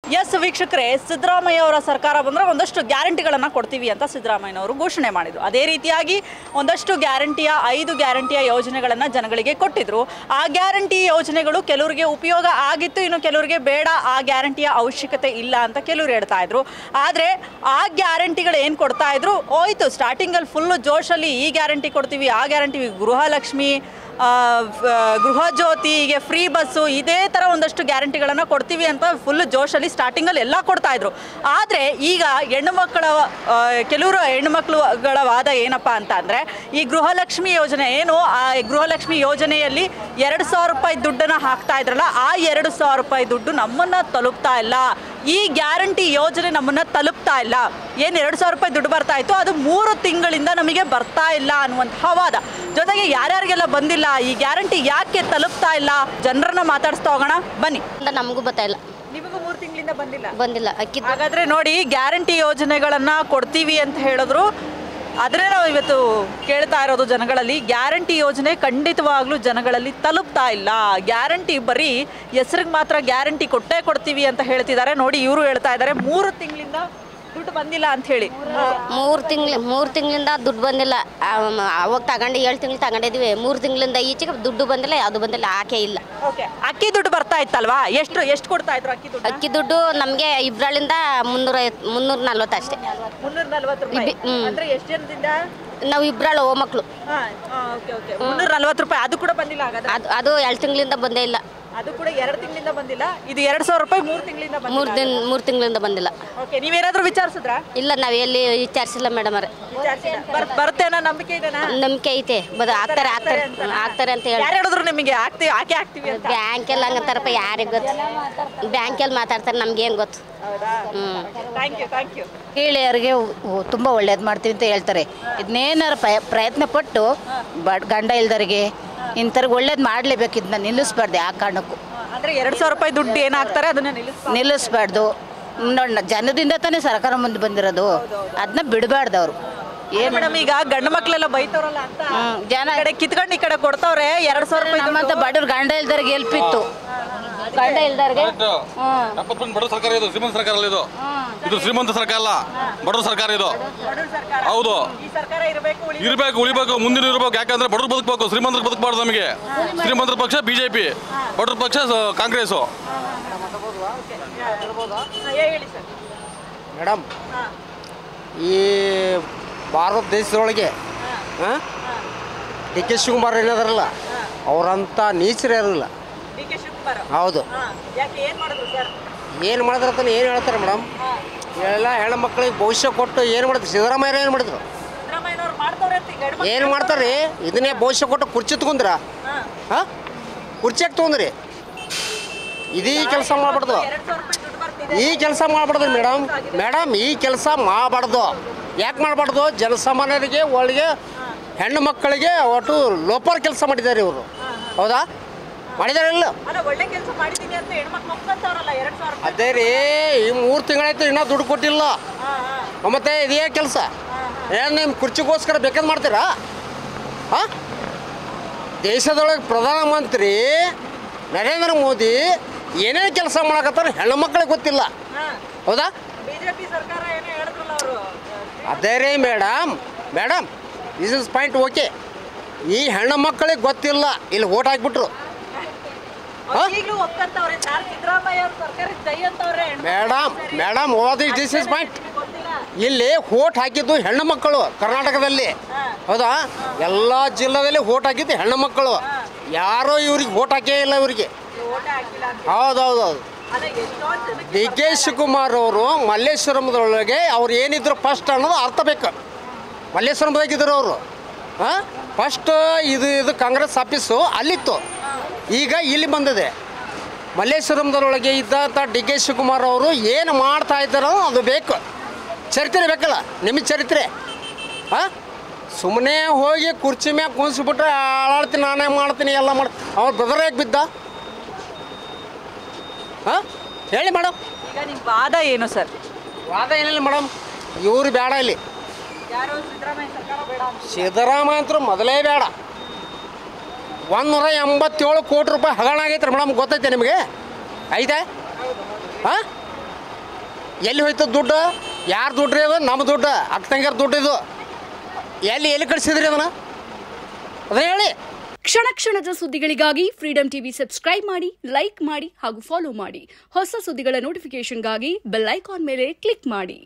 S ವೀಕ್ಷಕರೇ ಸಿದ್ದರಾಮಯ್ಯ ಅವರ ಸರ್ಕಾರ ಬಂದರೆ ಒಂದಷ್ಟು ಗ್ಯಾರಂಟಿಗಳನ್ನು ಕೊಡ್ತೀವಿ ಅಂತ ಸಿದ್ದರಾಮಯ್ಯನವರು ಘೋಷಣೆ ಮಾಡಿದರು ಅದೇ ರೀತಿಯಾಗಿ ಒಂದಷ್ಟು ಗ್ಯಾರಂಟಿಯ ಐದು ಗ್ಯಾರಂಟಿಯ ಯೋಜನೆಗಳನ್ನು ಜನಗಳಿಗೆ ಕೊಟ್ಟಿದ್ರು ಆ ಗ್ಯಾರಂಟಿ ಯೋಜನೆಗಳು ಕೆಲವರಿಗೆ ಉಪಯೋಗ ಆಗಿತ್ತು ಇನ್ನು ಕೆಲವರಿಗೆ ಬೇಡ ಆ ಗ್ಯಾರಂಟಿಯ ಅವಶ್ಯಕತೆ ಇಲ್ಲ ಅಂತ ಕೆಲವರು ಹೇಳ್ತಾ ಇದ್ರು ಆದರೆ ಆ ಗ್ಯಾರಂಟಿಗಳು ಏನು ಕೊಡ್ತಾ ಇದ್ರು ಹೋಯ್ತು ಸ್ಟಾರ್ಟಿಂಗಲ್ಲಿ ಫುಲ್ಲು ಜೋಶಲ್ಲಿ ಈ ಗ್ಯಾರಂಟಿ ಕೊಡ್ತೀವಿ ಆ ಗ್ಯಾರಂಟಿ ಗೃಹಲಕ್ಷ್ಮಿ ಆ, ವ- ಗೃಹ ಜ್ಯೋತಿ ಹೀಗೆ ಫ್ರೀ ಬಸ್ಸು ಇದೇ ಥರ ಒಂದಷ್ಟು ಗ್ಯಾರಂಟಿಗಳನ್ನು ಕೊಡ್ತೀವಿ ಅಂತ ಫುಲ್ ಜೋಶಲ್ಲಿ ಸ್ಟಾರ್ಟಿಂಗಲ್ಲಿ ಎಲ್ಲ ಕೊಡ್ತಾ ಇದ್ರು ಆದರೆ ಈಗ ಹೆಣ್ಣು ಮಕ್ಕಳ ಆ, ಕೆಲವರು ಹೆಣ್ಣು ಮಕ್ಕಳುಗಳ ವಾದ ಏನಪ್ಪ ಅಂತ ಅಂದರೆ ಈ ಗೃಹಲಕ್ಷ್ಮಿ ಯೋಜನೆ ಏನು ಆ ಗೃಹಲಕ್ಷ್ಮಿ ಯೋಜನೆಯಲ್ಲಿ ಎರಡು ಸಾವಿರ ರೂಪಾಯಿ ದುಡ್ಡನ್ನು ಹಾಕ್ತಾ ಇದ್ರಲ್ಲ ಆ ಎರಡು ಸಾವಿರ ರೂಪಾಯಿ ದುಡ್ಡು ನಮ್ಮನ್ನು ತಲುಪ್ತಾ ಇಲ್ಲ ಈ ಗ್ಯಾರಂಟಿ ಯೋಜನೆ ನಮ್ಮನ್ನು ತಲುಪ್ತಾ ಇಲ್ಲ ಏನು ಎರಡು ಸಾವಿರ ರೂಪಾಯಿ ದುಡ್ಡು ಬರ್ತಾ ಇತ್ತು ಅದು ಮೂರು ತಿಂಗಳಿಂದ ನಮಗೆ ಬರ್ತಾ ಇಲ್ಲ ಅನ್ನುವಂತಹ ವಾದ ಜೊತೆಗೆ ಯಾರ್ಯಾರಿಗೆಲ್ಲ ಬಂದಿಲ್ಲ ಈ ಗ್ಯಾರಂಟಿ ಯಾಕೆ ತಲುಪ್ತಾ ಇಲ್ಲ ಜನರನ್ನ ಮಾತಾಡಿಸ್ತಾ ಹೋಗೋಣ ಬನ್ನಿ ಅಂತ ನಮಗೂ ಗೊತ್ತಾಯಿಲ್ಲ ನಿಮಗೂ ಮೂರು ತಿಂಗಳಿಂದ ಬಂದಿಲ್ಲ ಬಂದಿಲ್ಲ ಅಕ್ಕಿ ಹಾಗಾದ್ರೆ ನೋಡಿ ಗ್ಯಾರಂಟಿ ಯೋಜನೆಗಳನ್ನ ಕೊಡ್ತೀವಿ ಅಂತ ಹೇಳಿದ್ರು ಅದನ್ನೇ ನಾವು ಇವತ್ತು ಕೇಳ್ತಾ ಇರೋದು ಜನಗಳಲ್ಲಿ ಗ್ಯಾರಂಟಿ ಯೋಜನೆ ಖಂಡಿತವಾಗ್ಲೂ ಜನಗಳಲ್ಲಿ ತಲುಪ್ತಾ ಇಲ್ಲ ಗ್ಯಾರಂಟಿ ಬರೀ ಹೆಸರಿಗೆ ಮಾತ್ರ ಗ್ಯಾರಂಟಿ ಕೊಟ್ಟೇ ಕೊಡ್ತೀವಿ ಅಂತ ಹೇಳ್ತಿದ್ದಾರೆ ನೋಡಿ ಇವರು ಹೇಳ್ತಾ ಇದ್ದಾರೆ ಮೂರು ತಿಂಗಳಿಂದ ದುಡ್ಡು ಬಂದಿಲ್ಲ ಅಂತ ಹೇಳಿ ಮೂರು ತಿಂಗ್ಳು ಮೂರು ತಿಂಗಳಿಂದ ದುಡ್ಡು ಬಂದಿಲ್ಲ ಆ- ಅವಾಗ ತಗೊಂಡು ಏಳು ತಿಂಗಳು ತಗೊಂಡಿದ್ವಿ ಮೂರು ತಿಂಗಳಿಂದ ಈಚೆಗೆ ದುಡ್ಡು ಬಂದಿಲ್ಲ ಯಾವುದು ಬಂದಿಲ್ಲ ಆಕೆ ಇಲ್ಲ ಓಕೆ ಅಕ್ಕಿ ದುಡ್ಡು ಬರ್ತಾ ಇತ್ತಲ್ವಾ ಎಷ್ಟು ಎಷ್ಟು ಕೊಡ್ತಾ ಇದ್ರು ಅಕ್ಕಿ ದುಡ್ಡು ಅಕ್ಕಿ ದುಡ್ಡು ನಮಗೆ ಇಬ್ಬರಳಿಂದ ಮುನ್ನೂರ ಮುನ್ನೂರ ನಲ್ವತ್ತು ಅಷ್ಟೇ ಮುನ್ನೂರ ನಲ್ವತ್ತು ರೂಪಾಯಿ ಇಬ್ಬಿ- ಹ್ಮ್. ಅಂದ್ರೆ ಎಷ್ಟು ಜನದಿಂದ ನಾವು ಇಬ್ಬರಳು ಮಕ್ಕಳು ಓಕೆ ಓಕೆ ಮುನ್ನೂರ ನಲ್ವತ್ತು ರೂಪಾಯಿ ಅದು ಕೂಡ ಬಂದಿಲ್ಲ ಹಾಗಾದ್ರೆ ಅದು ಅದು ಎರಡು ತಿಂಗಳಿಂದ ಬಂದೇ ಇಲ್ಲ ಅದು ಕೂಡ ಎರಡು ತಿಂಗಳಿಂದ ಬಂದಿಲ್ಲ ಇದು ಎರಡು ಸಾವಿರ ರೂಪಾಯಿ ಮೂರು ತಿಂಗಳಿಂದ ಮೂರು ಬಂದಿಲ್ಲ ದಿನ ಮೂರು ತಿಂಗಳಿಂದ ಬಂದಿಲ್ಲ ಓಕೆ ನೀವೇನಾದ್ರೂ ವಿಚಾರಿಸಿದ್ರಾ ಇಲ್ಲ ನಾವು ಎಲ್ಲಿ ವಿಚಾರಿಸಿಲ್ಲ ಮೇಡಮ್ ಅವ್ರೆ ವಿಚಾರಿಸಿಲ್ಲ ಬರ್- ಬರುತ್ತೆ ಅನ್ನೋ ನಂಬಿಕೆ ಇದೆನಾ ನಂಬಿಕೆ ಐತೆ ಬದ ಆಗ್ತಾರೆ ಆಗ್ತಾರೆ ಅಂತನಾ? ಆಗ್ತಾರೆ ಅಂತ ಹೇಳಿ ಯಾರು ಹೇಳಿದ್ರು ನಿಮಗೆ ಆಗ್ತೀವಿ ಆಕೆ ಆಗ್ತೀವಿ ಅಂತ ಬ್ಯಾಂಕೆಲ್ಲ ಹಂಗಂತಾರಪ್ಪ ಯಾರಿಗೆ ಗೊತ್ತು ಬ್ಯಾಂಕಲ್ಲಿ ಮಾತಾಡ್ತಾರೆ ನಮ್ಗೆ ಏನು ಗೊತ್ತು ಹೌದಾ ಹ್ಞೂ ಥ್ಯಾಂಕ್ ಯು ಥ್ಯಾಂಕ್ ಯು ಮಹಿಳೆಯರಿಗೆ ತುಂಬ ಒಳ್ಳೇದು ಮಾಡ್ತೀವಿ ಅಂತ ಹೇಳ್ತಾರೆ ಇದನ್ನೇನಾರು ಪ್ರಯ- ಪ್ರಯತ್ನ ಪಟ್ಟು ಬಡ್ ಗಂಡ ಇಲ್ದರಿಗೆ ಇಂಥವ್ರಿಗೆ ಒಳ್ಳೇದು ಮಾಡಲೇಬೇಕು ಇದನ್ನ ನಿಲ್ಲಿಸ್ಬಾರ್ದು ಆ ಕಾರಣಕ್ಕೂ ಅಂದ್ರೆ ಎರಡು ಸಾವಿರ ರೂಪಾಯಿ ದುಡ್ಡು ಏನಾಗ್ತಾರೆ ಅದನ್ನ ನಿಲ್ಲಿಸ್ತಾರೆ ನಿಲ್ಲಿಸ್ಬಾರ್ದು ನೋಡ ಜನದಿಂದ ತಾನೇ ಸರ್ಕಾರ ಮುಂದೆ ಬಂದಿರೋದು ಅದನ್ನ ಬಿಡಬಾರ್ದು ಅವರು ಏನು ಮೇಡಮ್ ಈಗ ಗಂಡು ಮಕ್ಳೆಲ್ಲ ಬೈತವ್ರಲ್ಲ ಅಂತ ಹ್ಮ್, ಜನ ಈ ಕಡೆ ಕಿತ್ಕೊಂಡು ಈ ಕಡೆ ಕೊಡ್ತಾವ್ರೆ ಎರಡು ಸಾವಿರ ರೂಪಾಯಿ ನಮ್ಮಂತ ಬಡವ್ರು ಗಂಡ ಇಲ್ದವ್ರಿಗೆ ಹೆಲ್ಪ್ ಇತ್ತು ಗಂಡ ಇಲ್ದವ್ರಿಗೆ ಎಪ್ಪತ್ತು ಪರ್ಸೆಂಟ್ ಬಡ ಸರ್ಕಾರ ಇದು ಶ್ರೀಮಂತ ಸರ್ಕಾರ ಅಲ್ಲ ಇದು ಇದು ಶ್ರೀಮಂತ ಸರ್ಕಾರ ಅಲ್ಲ ಬಡವ್ರ ಸರ್ಕಾರ ಇದು ಬಡವ್ರ ಸರ್ಕಾರ ಹೌದು ಈ ಸರ್ಕಾರ ಇರಬೇಕು ಉಳಿ ಇರಬೇಕು ಉಳಿಬೇಕು ಮುಂದಿನ ಇರಬೇಕು ಯಾಕಂದ್ರೆ ಬಡವ್ರು ಬದುಕಬೇಕು ಶ್ರೀಮಂತರು ಬದುಕಬಾರ್ದು ನಮಗೆ ಶ್ರೀಮಂತರ ಪಕ್ಷ ಬಿಜೆಪಿ ಬಡವ್ರ ಪಕ್ಷ ಸ- ಕಾಂಗ್ರೆಸ್ಸು ಹೇಳಿ ಸರ್ ಮೇಡಮ್ ಈ ಭಾರತ ದೇಶದೊಳಗೆ ಡಿ ಕೆ ಶಿವಕುಮಾರ್ ಏನಾದಾರಲ್ಲ ಅವರಂಥ ನೀಚರು ಇರಲಿಲ್ಲ ಡಿ ಕೆ ಶಿವಕುಮಾರ್ ಹೌದು ಹಾ. ಯಾಕೆ ಏನ್ ಮಾಡಿದ್ರು ಸರ್ ಏನು ಮಾಡಿದ್ರತನ ಏನು ಹೇಳ್ತಾರೆ ಮೇಡಮ್ ಎಲ್ಲ ಹೆಣ್ಮಕ್ಳಿಗೆ ಭವಿಷ್ಯ ಕೊಟ್ಟು ಏನು ಮಾಡಿದ್ರು ಸಿದ್ದರಾಮಯ್ಯ ಏನು ಮಾಡಿದ್ರು ಸಿದ್ದರಾಮಯ್ಯನವ್ರು ಮಾಡ್ತವ್ರೆ ಅಂತ ಈಗ ಹೆಣ್ಮಕ್ಳು ಏನು ಮಾಡ್ತಾರೆ ಇದನ್ನೇ ಭವಿಷ್ಯ ಕೊಟ್ಟು ಕುರ್ಚಿ ತಗೊಂಡ್ರ ಹಾ. ಹಾಂ ಕುರ್ಚಿಯಾಗಿ ತೊಗೊಂಡ್ರಿ ಇದೀ ಕೆಲಸ ಮಾಡ್ಬಾರ್ದು ಎರಡ್ ಸಾವಿರ ರೂಪಾಯಿ ದುಡ್ಡು ಬರ್ತಿದೆ ಈ ಕೆಲಸ ಮಾಡ್ಬಾರ್ದು ಮೇಡಮ್ ಮೇಡಮ್ ಈ ಕೆಲಸ ಮಾಡಬಾರ್ದು ಯಾಕೆ ಮಾಡಬಾರ್ದು ಜನಸಾಮಾನ್ಯರಿಗೆ ಒಳಗೆ ಹೆಣ್ಣು ಮಕ್ಕಳಿಗೆ ಒಟ್ಟು ಲೋಪರ್ ಕೆಲಸ ಮಾಡಿದ್ದಾರೆ ಇವರು ಹೌದಾ ಮಾಡಿದಾರೆ ಇಲ್ಲ ಅಲ್ಲ ಒಳ್ಳೆ ಕೆಲಸ ಮಾಡಿದೀನಿ ಅಂತ ಹೆಣ್ಮಕ್ಳು ಒಪ್ಕೊಂತವ್ರಲ್ಲ ಎರಡ್ ಸಾವಿರ ರೂಪಾಯಿ ಅದೇ ರೀ ಈ ಮೂರು ತಿಂಗಳಾಯ್ತು ಇನ್ನೂ ದುಡ್ಡು ಕೊಟ್ಟಿಲ್ಲ ಹಾ, ಹಾ. ಮತ್ತೆ ಇದೇ ಕೆಲಸ ಏನು ನಿಮ್ಮ ಕುರ್ಚಿಗೋಸ್ಕರ ಬೇಕಾದ್ ಮಾಡ್ತೀರಾ ಹಾಂ ದೇಶದೊಳಗೆ ಪ್ರಧಾನಮಂತ್ರಿ ನರೇಂದ್ರ ಮೋದಿ ಏನೇನು ಕೆಲಸ ಮಾಡಕತ್ತಾರ ಹೆಣ್ಣು ಮಕ್ಕಳಿಗೆ ಗೊತ್ತಿಲ್ಲ ಹಾ. ಹೌದಾ ಬಿಜೆಪಿ ಸರ್ಕಾರ ಏನೋ ಹೇಳಿದ್ರಲ್ಲ ಅವರು ಅದೇ ರೀ madam madam this is point okay ಈ ಹೆಣ್ಣು ಮಕ್ಕಳಿಗೆ ಗೊತ್ತಿಲ್ಲ ಇಲ್ಲಿ ಓಟ್ ಹಾಕ್ಬಿಟ್ರು ಹಾ? ಈಗಲೂ ಒಪ್ಕೊಂತವ್ರೆ ಸರ್ ಸಿದ್ದರಾಮಯ್ಯ ಅವ್ರ ಸರ್ಕಾರ ಜೈ ಅಂತವ್ರೆ ಮೇಡಮ್ ಮೇಡಮ್ ಓದಿ ದಿಸ್ ಇಸ್ ಪಾಯಿಂಟ್ ಗೊತ್ತಿಲ್ಲ ಇಲ್ಲಿ ಓಟ್ ಹಾಕಿದ್ದು ಹೆಣ್ಣು ಮಕ್ಕಳು ಕರ್ನಾಟಕದಲ್ಲಿ ಹೌದಾ ಎಲ್ಲ ಜಿಲ್ಲೆದಲ್ಲಿ ಓಟ್ ಹಾಕಿದ್ದು ಹೆಣ್ಣು ಮಕ್ಕಳು ಯಾರೋ ಇವ್ರಿಗೆ ಓಟ್ ಹಾಕೇ ಇಲ್ಲ ಇವರಿಗೆ ಓಟೇ ಹಾಕಿಲ್ಲ ಅಂತ ಹೌದು ಹೌದು ಹೌದು ಅಲ್ಲ ಎಷ್ಟೊಂದು ಜನಕ್ಕೆ ಡಿ ಕೆ ಶಿವಕುಮಾರ್ ಅವರು ಮಲ್ಲೇಶ್ವರಂದೊಳಗೆ ಅವ್ರು ಏನಿದ್ರು ಫಸ್ಟ್ ಅನ್ನೋದು ಅರ್ಥ ಬೇಕು ಮಲ್ಲೇಶ್ವರಂದಾಗಿದ್ದರು ಅವರು ಹಾಂ ಫಸ್ಟ್ ಇದು ಇದು ಕಾಂಗ್ರೆಸ್ ಆಫೀಸು ಅಲ್ಲಿತ್ತು ಈಗ ಇಲ್ಲಿ ಬಂದಿದೆ ಮಲ್ಲೇಶ್ವರಂದರೊಳಗೆ ಇದ್ದಂಥ ಡಿ ಕೆ ಶಿವಕುಮಾರ್ ಅವರು ಏನು ಮಾಡ್ತಾ ಇದ್ದಾರೋ ಅದು ಬೇಕು ಚರಿತ್ರೆ ಬೇಕಲ್ಲ ನಿಮಗೆ ಚರಿತ್ರೆ ಹಾಂ ಸುಮ್ಮನೆ ಹೋಗಿ ಕುರ್ಚಿ ಮ್ಯಾಗ ಕುಣಿಸ್ಬಿಟ್ರೆ ಆಳಾಡ್ತೀನಿ ನಾನೇ ಮಾಡ್ತೀನಿ ಎಲ್ಲ ಮಾಡಿ ಅವ್ರ ಬ್ರದರ್ ಯಾಕೆ ಬಿದ್ದ ಹಾಂ ಹೇಳಿ ಮೇಡಮ್ ಈಗ ನಿಮ್ಮ ವಾದ ಏನು ಸರ್ ವಾದ ಏನಿಲ್ಲ ಮೇಡಮ್ ಇವ್ರು ಬೇಡ ಇಲ್ಲಿ ಯಾರು ಸಿದ್ದರಾಮಯ್ಯ ಸರ್ಕಾರ ಬೇಡ ಅಂತ ಸಿದ್ದರಾಮಯ್ಯ ಅಂತೂ ಮೊದಲೇ ಬೇಡ ಒಂದು ನೂರ ಎಂಬತ್ತೇಳು ಕೋಟಿ ರೂಪಾಯಿ ಹಗರಣ ಆಗೈತೆ ರೀ ಮೇಡಮ್ ಗೊತ್ತೈತೆ ನಿಮಗೆ ಐತೆ ಹಾಂ ಎಲ್ಲಿ ಹೋಯ್ತದ ದುಡ್ಡು ಯಾರು ದುಡ್ಡು ರೀ ಅದು ನಮ್ಮ ದುಡ್ಡು ಅಕ್ಕ ತಂಗಿಯರ ದುಡ್ಡು ಇದು ಎಲ್ಲಿ ಎಲ್ಲಿ ಕಳಿಸಿದ್ರಿ ಅದನ್ನ ಅದೇ ಹೇಳಿ ಕ್ಷಣ ಕ್ಷಣದ ಸುದ್ದಿಗಳಿಗಾಗಿ ಫ್ರೀಡಂ ಟಿವಿ ಸಬ್ಸ್ಕ್ರೈಬ್ ಮಾಡಿ ಲೈಕ್ ಮಾಡಿ ಹಾಗೂ ಫಾಲೋ ಮಾಡಿ ಹೊಸ ಸುದ್ದಿಗಳ ನೋಟಿಫಿಕೇಶನ್ಗಾಗಿ ಬೆಲ್ ಐಕಾನ್ ಮೇಲೆ ಕ್ಲಿಕ್ ಮಾಡಿ